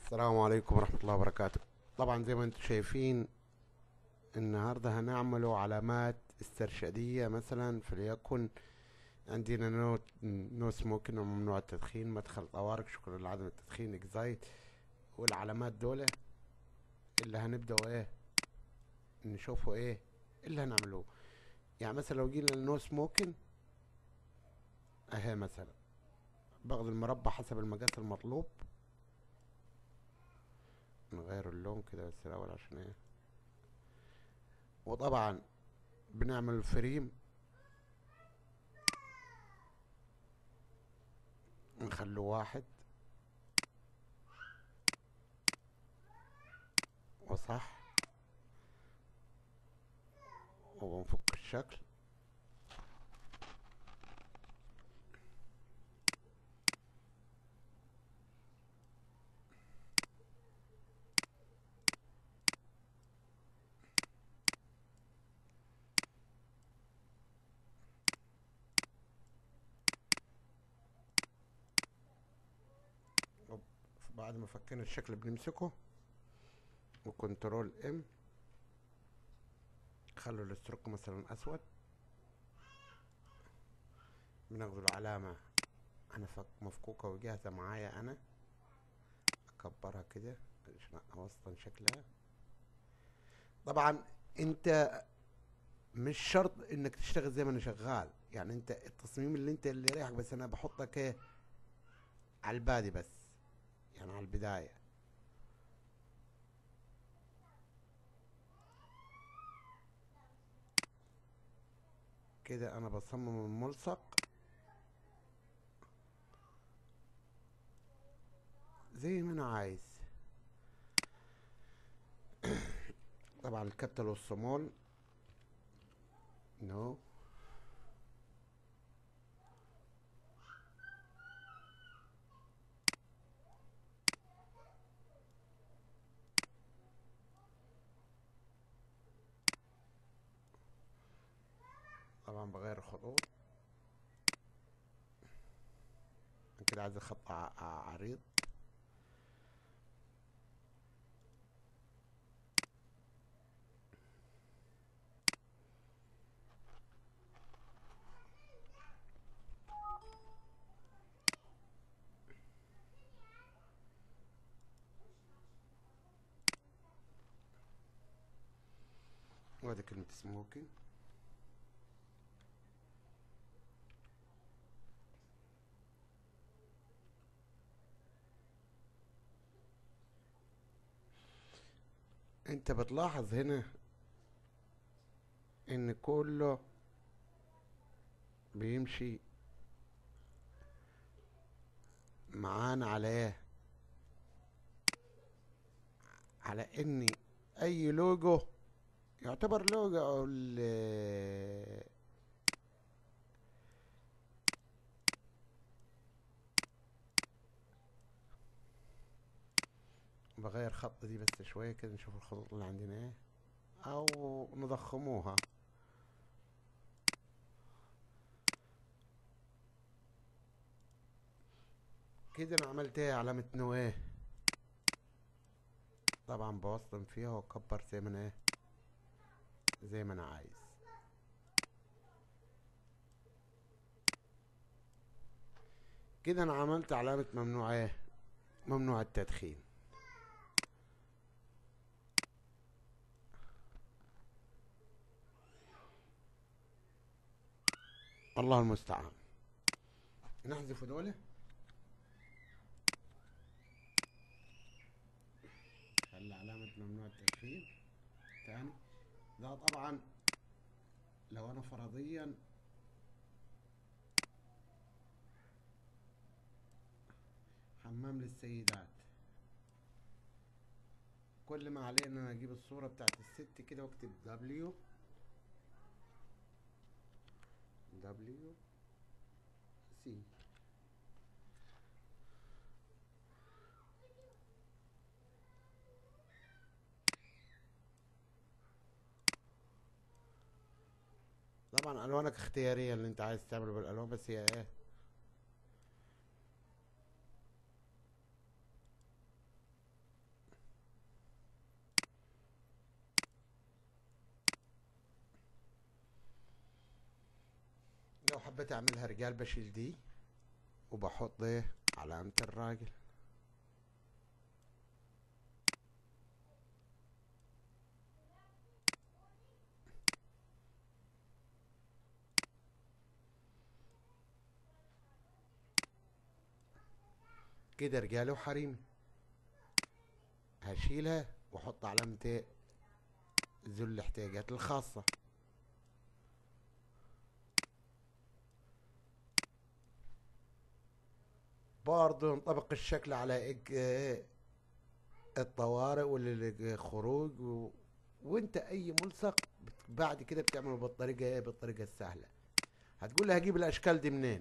السلام عليكم ورحمة الله وبركاته طبعا زي ما انتم شايفين النهاردة هنعمله علامات استرشادية مثلا فليكن عندنا نو نو سموكين وممنوع التدخين مدخل طوارئ شكرا لعدم التدخين اكزايت والعلامات دول اللي هنبدأ ايه نشوفه ايه اللي هنعملوه يعني مثلا لو جينا للنو سموكين اهي مثلا باخد المربع حسب المقاس المطلوب نغير اللون كده بس الاول عشان ايه وطبعا بنعمل الفريم نخليه واحد وصح ونفك الشكل بعد ما فكينا الشكل بنمسكه وكنترول ام خلوا الاستروك مثلا اسود بناخد العلامة انا فك مفكوكة وجاهزة معايا انا اكبرها كده عشان اوسطن شكلها طبعا انت مش شرط انك تشتغل زي ما انا شغال يعني انت التصميم اللي انت اللي يريحك بس انا بحطك ايه على البادي بس يعني على البداية كده انا بصمم الملصق زي ما انا عايز طبعا الكابيتال والصمول نو no. طبعا بغير الخطوط كده عايز خط عريض وادي كلمة سموكي انت بتلاحظ هنا ان كله بيمشي معانا على ايه على ان اي لوجو يعتبر لوجو او بغير خط دي بس شوية كده نشوف الخطوط اللي عندنا ايه او نضخموها كده انا عملت ايه علامة نو ايه طبعا بوصل فيها واكبر زي ما انا ايه زي ما انا عايز كده انا عملت علامة ممنوع ايه ممنوع التدخين الله المستعان نحذف دولة خلي علامة ممنوع التدخين تاني ده طبعا لو انا فرضيا حمام للسيدات كل ما عليه ان انا اجيب الصورة بتاعت الست كده واكتب دبليو دبليو سي طبعا الوانك اختياريه اللي انت عايز تعمله بالالوان بس هي ايه حبيت اعملها رجال بشيل دي وبحط ايه علامة الراجل كده رجالي وحريمي هشيلها واحط علامة ايه ذو الاحتياجات الخاصة برضه نطبق الشكل على إج- إيه الطوارئ والخروج و... وانت اي ملصق بت- بعد كده بتعمله بالطريقة ايه بالطريقة السهلة هتقول لي هجيب الاشكال دي منين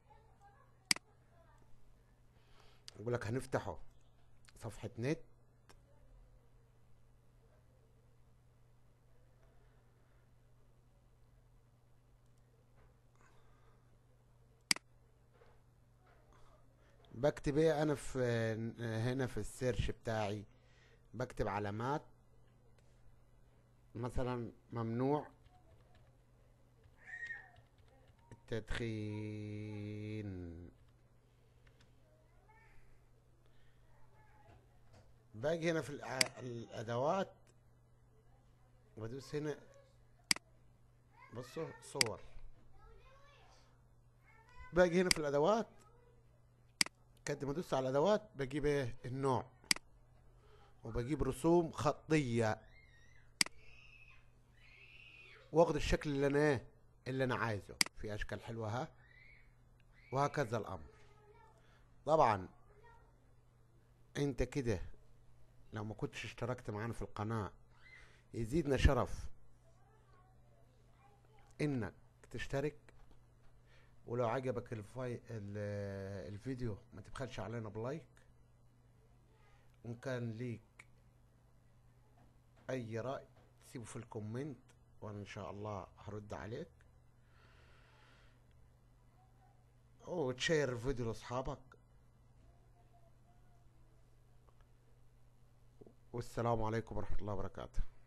اقول لك هنفتحه صفحة نت بكتب ايه انا في هنا في السيرش بتاعي بكتب علامات مثلا ممنوع التدخين باجي هنا في الأ- الادوات بدوس هنا بصوا صور باجي هنا في الادوات قد ما ادوس على الادوات بجيب ايه النوع وبجيب رسوم خطية واخد الشكل اللي انا ايه اللي انا عايزه في اشكال حلوة ها وهكذا الامر طبعا انت كده لو ما كنتش اشتركت معانا في القناة يزيدنا شرف انك تشترك ولو عجبك الفاي ال- الفيديو ما تبخلش علينا بلايك وان كان ليك اي رأي سيبه في الكومنت وانا ان شاء الله هرد عليك وتشير الفيديو لاصحابك والسلام عليكم ورحمة الله وبركاته